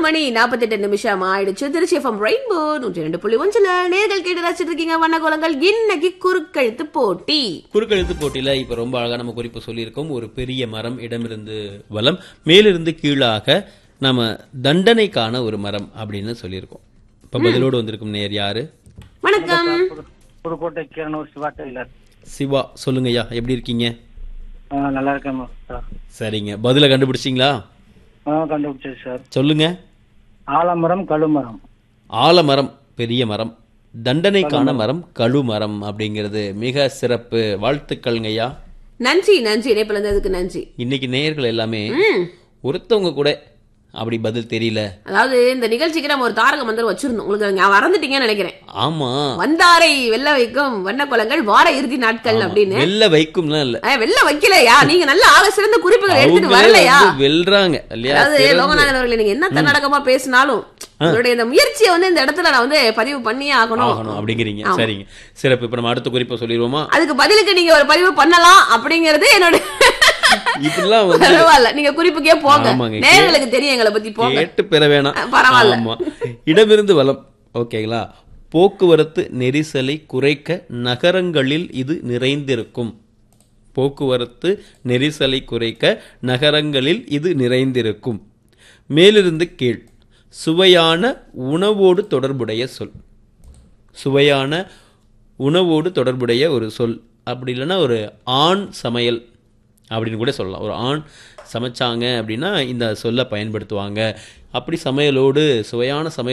மணி நாற்பத்தெட்டு நிமிஷம் ஆயிடுச்சு திருச்சி எஃப்எம் ரெயின்போ நூற்றி ரெண்டு புள்ளி ஒன்றுல நேர்கள் கேட்டு ரசிச்சிட்டு இருக்கீங்க வண்ணகோலங்கள் இன்னைக்கு குறுக்கெழுத்து போட்டி குறுக்கெழுத்து போட்டியில இப்ப ரொம்ப அழகா நம்ம குறிப்பு சொல்லியிருக்கோம் ஒரு பெரிய மரம் இடமிருந்து வலம் மேலிருந்து கீழாக நம்ம தண்டனைக்கான ஒரு மரம் அப்படின்னு சொல்லியிருக்கோம் இப்ப பதிலோடு வந்திருக்கும் நேர் யாரு வணக்கம் புதுக்கோட்டை கிரணூர் சிவா டெய்லர் சிவா சொல்லுங்கய்யா எப்படி இருக்கீங்க ஆ, நல்லா இருக்கேன் சார் சரிங்க பதில கண்டுபிடிச்சிங்களா ஆ கண்டுபிடிச்சது சார் சொல்லுங்க ஆலமரம் கழுமரம் ஆலமரம் பெரிய மரம் தண்டனைக்கான மரம் கழுமரம் அப்படிங்கிறது மிக சிறப்பு வாழ்த்துக்கள்ங்கய்யா நன்றி நன்றி இணைப்புல இருந்ததுக்கு நன்றி இன்னைக்கு நேயர்கள் எல்லாமே ம். ஒருத்தவங்க கூட அப்படி பதில் தெரியல அதாவது இந்த நிகழ்ச்சிக்கு நம்ம ஒரு தாரக மந்திரம் வச்சிருந்தோம் உங்களுக்கு நான் மறந்துட்டீங்கன்னு நினைக்கிறேன் ஆமா வந்தாரை வெல்ல வைக்கும் வண்ணக்குளங்கள் வார இறுதி நாட்கள் அப்படின்னு வெளில வைக்கும்லாம் இல்ல ஏய், வெல்ல வைக்கலையா நீங்க நல்ல ஆக சிறந்த குறிப்புகள் எடுத்துட்டு அவங்களே வரலையா வந்து வெல்றாங்க இல்லையா அதாவது சிறந்து- லோகநாதன் அவர்களே நீங்க என்ன தன்னடக்கமா பேசினாலும் உங்களுடைய இந்த முயற்சியை வந்து இந்த இடத்துல நான் வந்து பதிவு பண்ணியே ஆகணும் ஆகணும் அப்படிங்கிறீங்க சரிங்க சிறப்பு இப்ப நம்ம அடுத்த குறிப்பை சொல்லிடுவோமா அதுக்கு பதிலுக்கு நீங்க ஒரு பதிவு பண்ணலாம் அப்படிங்கறது என்னோட இப்படிலாம் வந்து பரவாயில்ல நீங்க குறிப்புக்கே போங்க ஆமாங்க. நேர்களுக்கு தெரியும் எங்களை பத்தி போங்க கேட்டு பெற வேணாம் அஹ், பரவாயில்ல. ஆமா இடமிருந்து வலம் ஓகேங்களா போக்குவரத்து நெரிசலை குறைக்க நகரங்களில் இது நிறைந்திருக்கும் போக்குவரத்து நெரிசலை குறைக்க நகரங்களில் இது நிறைந்திருக்கும் மேலிருந்து கீழ் சுவையான உணவோடு தொடர்புடைய சொல் சுவையான உணவோடு தொடர்புடைய ஒரு சொல் அப்படி இல்லைன்னா ஒரு ஆண் சமையல் அப்படின்னு கூட சொல்லலாம் ஒரு ஆண் சமைச்சாங்க அப்படின்னா இந்த சொல்லை பயன்படுத்துவாங்க அப்படி சமையலோடு சுவையான சமையல்